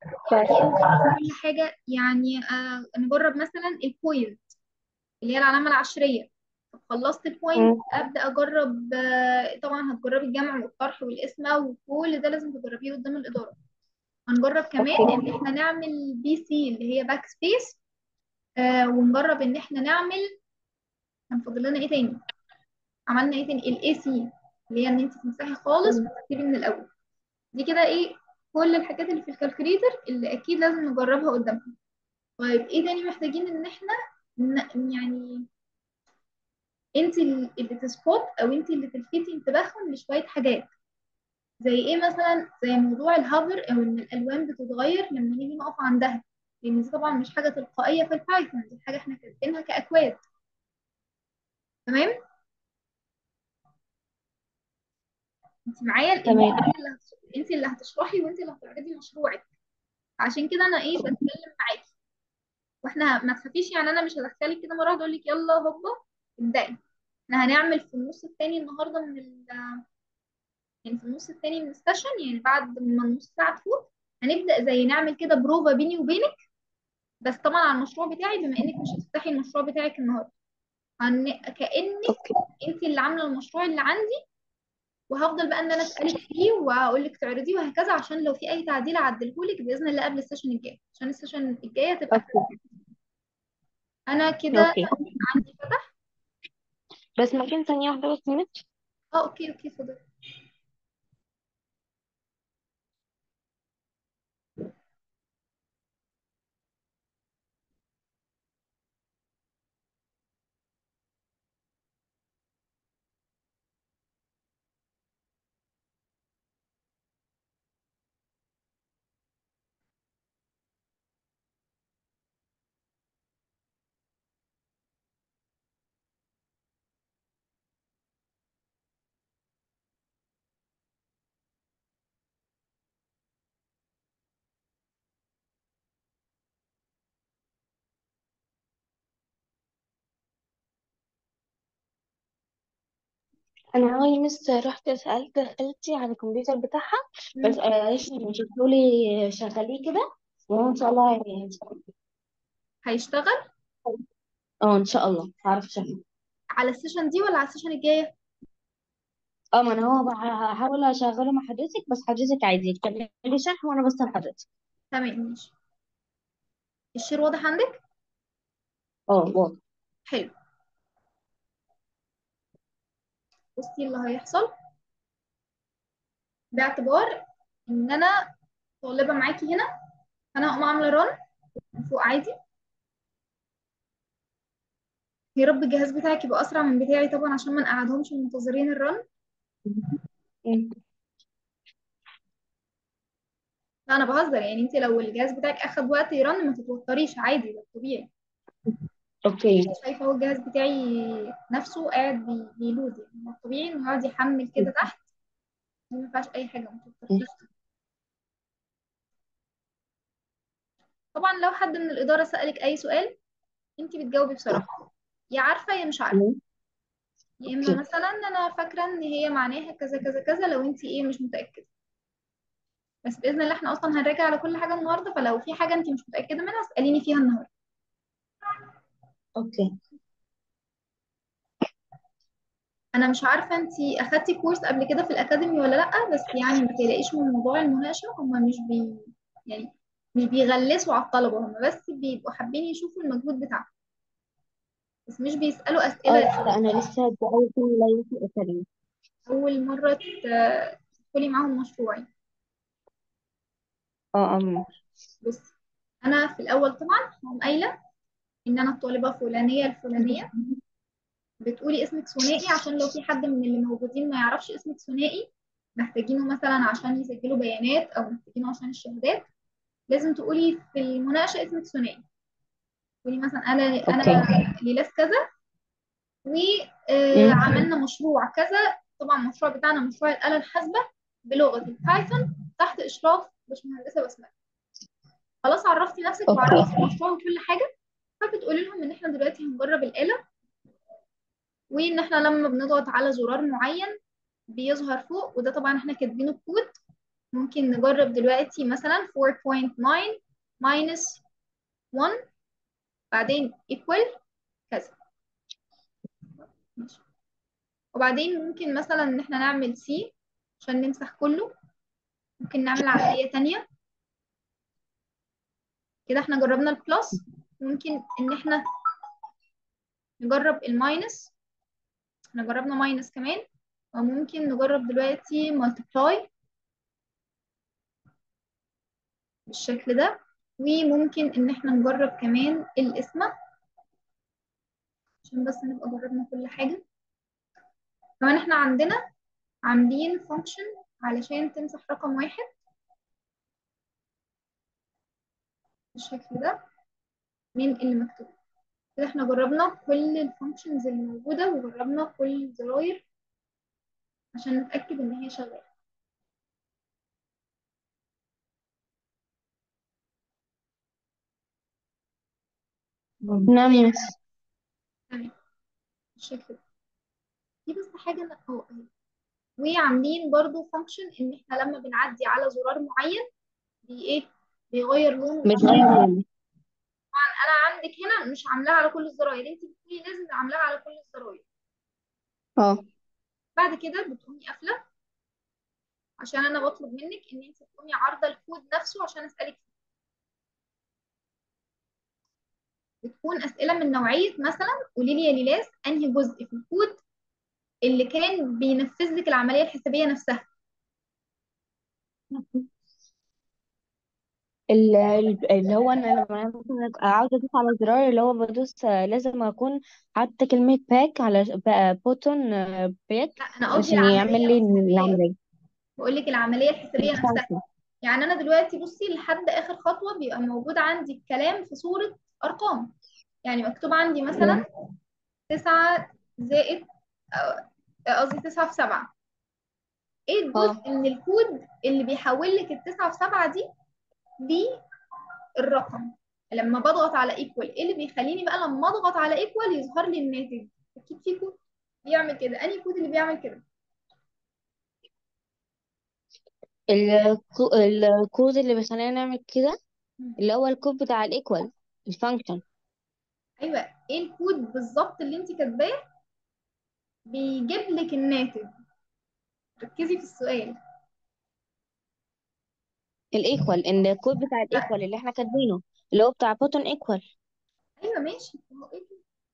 طيب كل حاجة يعني آه نجرب مثلا البوينت اللي هي العلامة العشرية طب خلصت البوينت مم. أبدأ أجرب آه طبعا هتجربي الجمع والطرح والقسمة وكل ده لازم تجربيه قدام الإدارة هنجرب كمان اوكي إن إحنا نعمل بي سي اللي هي باك سبيس آه ونجرب إن إحنا نعمل كان فاضل لنا إيه تاني عملنا إيه تاني الاي سي اللي هي إن أنت تمسحي خالص مم. وتكتبي من الأول دي كده إيه كل الحاجات اللي في الكالكوليتر اللي أكيد لازم نجربها قدامها طيب إيه تاني محتاجين إن إحنا ن- يعني انت اللي تسبوت او انت اللي تلفتي انتباههم لشويه حاجات زي ايه مثلا زي موضوع الهافر او ان الالوان بتتغير لما نيجي نقف عندها لان دي طبعا مش حاجه تلقائيه في البايثون دي حاجه احنا كاتبينها كاكواد تمام انت معايا لان تمام انت اللي هت- انت اللي هتشرحي وانت اللي هتعرضي مشروعك عشان كده انا ايه بتكلم معاكي واحنا ما تخافيش يعني انا مش هدخلك كده مره واحده اقول لك يلا هوبا ابدأي احنا هنعمل في النص التاني النهارده من ال يعني في النص التاني من السيشن يعني بعد ما النص ساعة تفوت هنبدأ زي نعمل كده بروفا بيني وبينك بس طبعا على المشروع بتاعي بما انك مش هتفتحي المشروع بتاعك النهارده هن... كأنك اوكي انت اللي عاملة المشروع اللي عندي وهفضل بقى ان انا اسألك فيه واقول لك تعرضيه وهكذا عشان لو في اي تعديل اعدلهولك بإذن الله قبل السيشن الجاي عشان السيشن الجاية تبقى اوكي انا كده اوكي عندي فتح بس ممكن ثانية واحدة بس نت اه اوكي اوكي اتفضل انا هاي مس رحت سألت خالتي على الكمبيوتر بتاعها بس مم. آه، قالت لي مش لي شغليه كده وهو ان شاء الله يعني هيشتغل اه ان شاء الله هعرف اشغل على السيشن دي ولا على السيشن الجاية اه ما انا هو بقى هحاول اشغله مع حضرتك بس حضرتك عايزة تكملي شرح وانا بس لحضرتك تمام ماشي الشير واضح عندك اه واضح حلو بصي اللي هيحصل باعتبار ان انا طالبه معاكي هنا انا هقوم عامله رن من فوق عادي يا رب الجهاز بتاعك يبقى اسرع من بتاعي طبعا عشان ما نقعدهمش منتظرين الرن مم. لا انا بهزر يعني انت لو الجهاز بتاعك اخد وقت يرن ما تتوتريش عادي ده طبيعي اوكي شايفه هو الجهاز بتاعي نفسه قاعد بي- بيلود يعني هو الطبيعي انه يقعد يحمل كده تحت ما ينفعش اي حاجه ما تتوتريش طبعا لو حد من الاداره سالك اي سؤال انت بتجاوبي بصراحه يا عارفه يا مش عارفه مم. يا اما اوكي مثلا انا فاكره ان هي معناها كذا كذا كذا لو انت ايه مش متاكده بس باذن الله احنا اصلا هنراجع على كل حاجه النهارده فلو في حاجه انت مش متاكده منها اساليني فيها النهارده اوكي انا مش عارفه انت اخدتي كورس قبل كده في الاكاديمي ولا لا بس يعني ما تقلقيش من موضوع المناقشه هم مش بي يعني مش بيغلسوا على الطلبه هم بس بيبقوا حابين يشوفوا المجهود بتاعهم بس مش بيسالوا اه اسئله لا انا لسه دي اول سنة ليا في الاكاديمي اول مره ت- تدخلي معاهم مشروعي اه اه بص انا في الاول طبعا هم قايله ان انا الطالبه فلانيه الفلانيه بتقولي اسمك ثنائي عشان لو في حد من اللي موجودين ما يعرفش اسمك ثنائي محتاجينه مثلا عشان يسجلوا بيانات او محتاجينه عشان الشهادات لازم تقولي في المناقشه اسمك ثنائي تقولي مثلا انا انا اوكي ليلاس كذا مم. وعملنا مشروع كذا طبعا المشروع بتاعنا مشروع الآلة الحاسبة بلغة البايثون تحت إشراف باشمهندسة بسمة خلاص عرفتي نفسك اوكي وعرفتي المشروع وكل حاجة فبتقولي لهم إن إحنا دلوقتي هنجرب الآلة وإن إحنا لما بنضغط على زرار معين بيظهر فوق وده طبعا إحنا كاتبينه بكود ممكن نجرب دلوقتي مثلا 4.9 minus 1 بعدين equal كذا ماشي وبعدين ممكن مثلا ان احنا نعمل C عشان نمسح كله ممكن نعمل عملية تانية كده احنا جربنا البلس ممكن ان احنا نجرب الماينس احنا جربنا ماينس كمان وممكن نجرب دلوقتي multiply بالشكل ده وممكن ان احنا نجرب كمان القسمة عشان بس نبقى جربنا كل حاجة كمان احنا عندنا عاملين function علشان تمسح رقم واحد بالشكل ده من اللي مكتوب كده احنا جربنا كل الفانكشنز اللي موجودة وجربنا كل الزراير عشان نتأكد ان هي شغالة نعم يا مس تمام بالشكل ده دي بس حاجة انا اه اهي وعاملين برضو فانكشن ان احنا لما بنعدي على زرار معين بي ايه بيغير لونه بتغير لونه انا عندك هنا مش عاملاها على كل الزراير انت بتقولي لازم عاملاها على كل الزراير اه بعد كده بتقومي قافله عشان انا بطلب منك ان انت تقومي عارضه الكود نفسه عشان اسالك فيه بتكون اسئله من نوعيه مثلا قولي لي يا ليلاس انهي جزء في الكود اللي كان بينفذ لك العمليه الحسابيه نفسها ال- ال- اللي هو انا لما مثلا عاوزه ادوس على زرار اللي هو بدوس آه، لازم اكون حاطه كلمه باك على بوتون باك لا انا قصدي علشان يعمل العمليه لي الحسابيه العمليه بقول لك العمليه الحسابيه نفسها الفانكشن يعني انا دلوقتي بصي لحد اخر خطوه بيبقى موجود عندي الكلام في صوره ارقام يعني مكتوب عندي مثلا تسعة زائد آه، قصدي تسعة في سبعة ايه الجزء اه من الكود اللي بيحول لك التسعة في سبعة دي للرقم لما بضغط على ايكوال ايه اللي بيخليني بقى لما اضغط على ايكوال يظهر لي الناتج اكيد في كود بيعمل كده انهي كود اللي بيعمل كده الكو- الكود اللي بيخلينا نعمل كده اللي هو الكود بتاع الايكوال الفانكشن ايوه ايه الكود بالظبط اللي انت كاتباه بيجيب لك الناتج ركزي في السؤال الايكوال ان الكود بتاع الايكوال اللي احنا كاتبينه اللي هو بتاع بوتون ايكوال ايوه ماشي ما هو ايه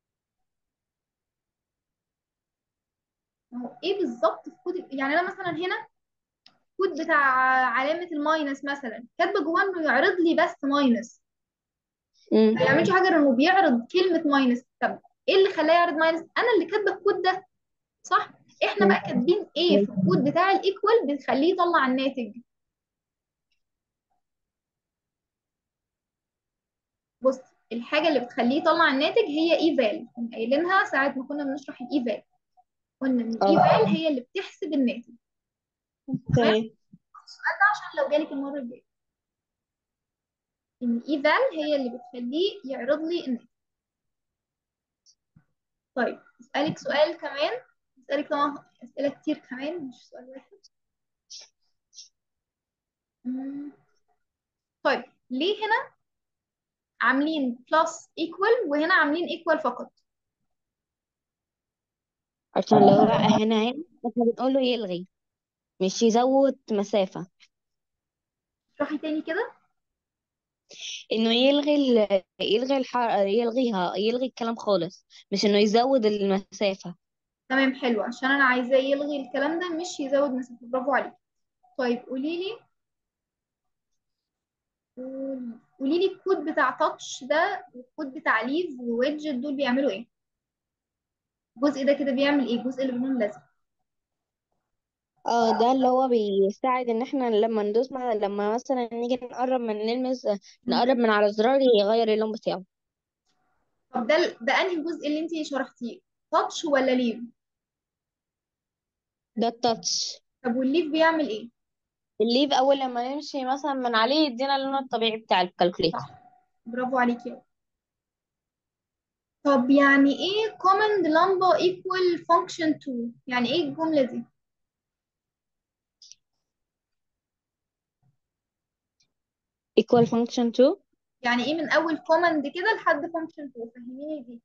ما هو ايه بالظبط في كود يعني انا مثلا هنا كود بتاع علامة الماينس مثلا كاتبة جواه انه يعرض لي بس ماينس امم ما يعملش حاجة غير انه بيعرض كلمة ماينس طب ايه اللي خلاه يعرض ماينس انا اللي كاتبة الكود ده صح احنا بقى كاتبين ايه في الكود بتاع الايكوال بتخليه يطلع الناتج بص الحاجة اللي بتخليه يطلع الناتج هي ايفال كنا قايلينها ساعة ما كنا بنشرح الايفال قلنا ان اه الايفال هي اللي بتحسب الناتج تمام اوكي السؤال ده عشان لو جالك المرة الجاية ان ايفال هي اللي بتخليه يعرض لي الناتج طيب اسالك سؤال كمان اسالك طبعا اسئله كتير كمان مش سؤال واحد مم. طيب ليه هنا عاملين بلس ايكوال وهنا عاملين ايكوال فقط عشان لو بقى هنا هنا احنا بنقول له يلغي مش يزود مسافة اشرحي تاني كده انه يلغي ال... يلغي الح... يلغيها يلغي الكلام خالص مش انه يزود المسافة تمام حلو عشان انا عايزاه يلغي الكلام ده مش يزود مسافه برافو عليك طيب قولي لي قولي لي الكود بتاع تاتش ده والكود بتاع ليف وويدجت دول بيعملوا ايه الجزء ده كده بيعمل ايه الجزء اللي باللون الازرق اه ده اللي هو بيساعد ان احنا لما ندوس مع... لما مثلا نيجي نقرب من نلمس مم. نقرب من على الزرار يغير اللون بتاعه طب ده ده انهي جزء اللي انت شرحتيه تاتش ولا ليف ده التاتش طب والليف بيعمل ايه الليف اول لما نمشي مثلا من عليه يدينا اللون الطبيعي بتاع الكالكوليتر صح برافو عليكي يا طب يعني ايه command لمبة equal function to يعني ايه الجملة دي equal function 2 يعني ايه من اول كوماند كده لحد فانكشن 2 فهميني دي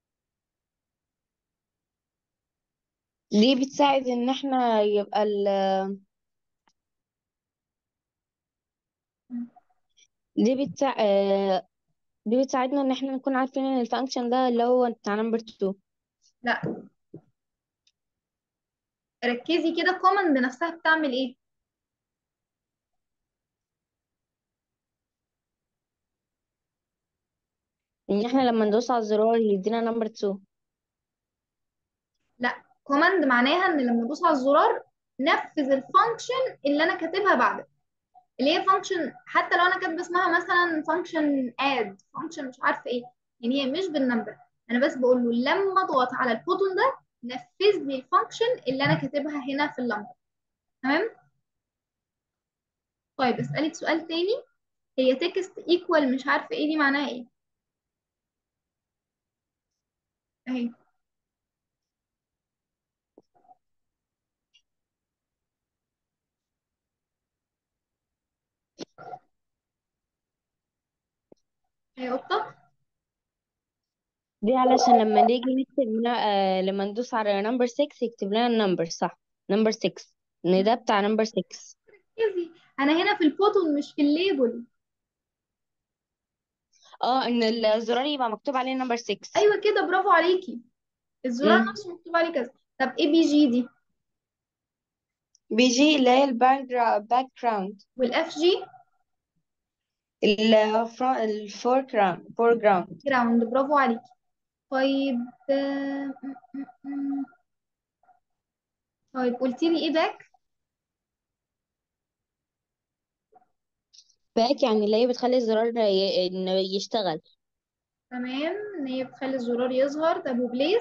دي بتساعد ان احنا يبقى ال دي بتساعد دي بتساعدنا ان احنا نكون عارفين ان الفانكشن ده اللي هو بتاع نمبر 2 لا ركزي كده كوماند نفسها بتعمل ايه ان احنا لما ندوس على الزرار يدينا نمبر 2 لا كوماند معناها ان لما ادوس على الزرار نفذ الفانكشن اللي انا كاتبها بعد اللي هي فانكشن حتى لو انا كاتبه اسمها مثلا فانكشن اد فانكشن مش عارفه ايه يعني هي مش بالنمبر انا بس بقول له لما اضغط على البوتون ده نفذ لي الفانكشن اللي انا كاتبها هنا في اللمبه تمام طيب اسالك سؤال تاني هي تكست ايكوال مش عارفه ايه دي معناها ايه اهي هي قطه دي علشان لما نيجي نكتب نا- آه لما ندوس على نمبر 6 يكتب لنا النمبر صح نمبر 6 ان ده بتاع نمبر 6 ركزي انا هنا في البوتون مش في الليبل اه ان الزرار يبقى مكتوب عليه نمبر 6 ايوه كده برافو عليكي الزرار امم نفسه مكتوب عليه كذا طب ايه بي جي دي بيجي اللي هي الباك جراوند والاف جي الفور جراوند فور جراوند جراوند برافو عليكي طيب آه، م- م- م. طيب قلتي لي ايه باك باك يعني اللي هي بتخلي الزرار ي- انه يشتغل تمام ان هي بتخلي الزرار يظهر طب وبليس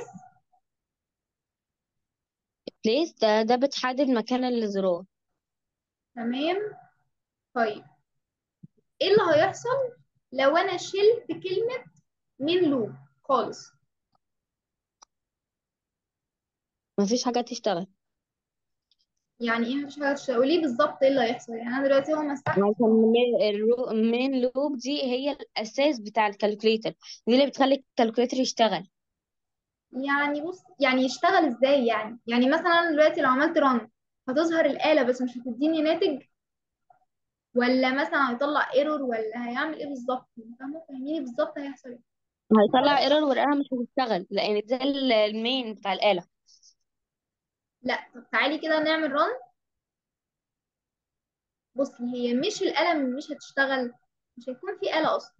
بليس ده ده بتحدد مكان الزرار تمام طيب ايه اللي هيحصل لو انا شلت كلمة من لوب خالص مفيش حاجة تشتغل يعني ايه مفيش حاجة تشتغل ليه بالظبط ايه اللي هيحصل يعني انا دلوقتي هو مسحت عشان المين لوب دي هي الأساس بتاع الكالكوليتر دي اللي بتخلي الكالكوليتر يشتغل يعني بص يعني يشتغل ازاي يعني يعني مثلا أنا دلوقتي لو عملت رن هتظهر الآلة بس مش هتديني ناتج ولا مثلا هيطلع ايرور ولا هيعمل ايه بالظبط فاهمة فاهميني بالظبط هيحصل ايه هيطلع ايرور والآلة مش هتشتغل لأن ده ال- المين بتاع الآلة لا طب تعالي كده نعمل رن بصي هي مش الآلة مش هتشتغل مش هيكون في آلة أصلا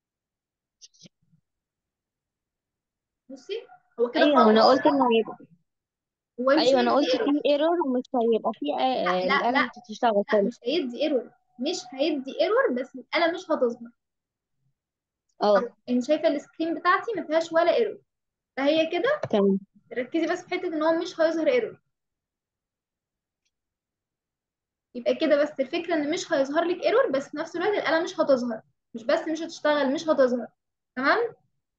بصي هو كده أيوة خلاص أنا قلت إنه هيبقى هو مش أيوة أنا هيدي قلت ايرور فيه ايرور ومش هيبقى فيه آه، لا لا الآلة لا مش هتشتغل لا خالص مش هيدي ايرور مش هيدي ايرور بس الآلة مش هتظهر اه أو انت شايفة السكرين بتاعتي ما فيهاش ولا ايرور فهي كده تمام ركزي بس في حتة ان هو مش هيظهر ايرور يبقى كده بس الفكرة ان مش هيظهر لك ايرور بس في نفس الوقت الآلة مش هتظهر مش بس مش هتشتغل مش هتظهر تمام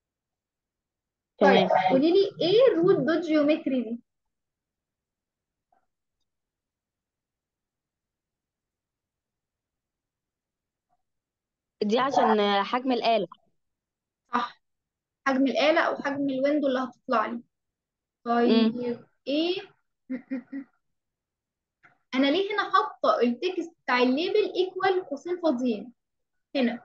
طيب تمام قولي لي ايه روت دوت جيومتري دي دي عشان آه، حجم الآلة صح حجم الآلة او حجم الويندو اللي هتطلع لي امم طيب ايه م- م- م. انا ليه هنا حاطه التكست بتاع الليبل ايكوال قوسين فاضيين هنا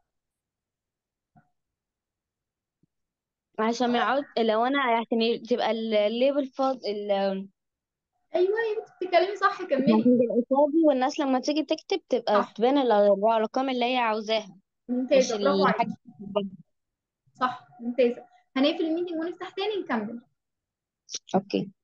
عشان ما يقعد لو أنا عشان تبقى الليبل فاض ال- ايوه يا بنتي بتتكلمي صح كملي عشان تبقى فاضي والناس لما تيجي تكتب تبقى صح تبان الأرقام اللي هي عاوزاها مش ممتازه برافو الحاجة عليكي صح ممتازه هنقفل الميتنج ونفتح تاني نكمل اوكي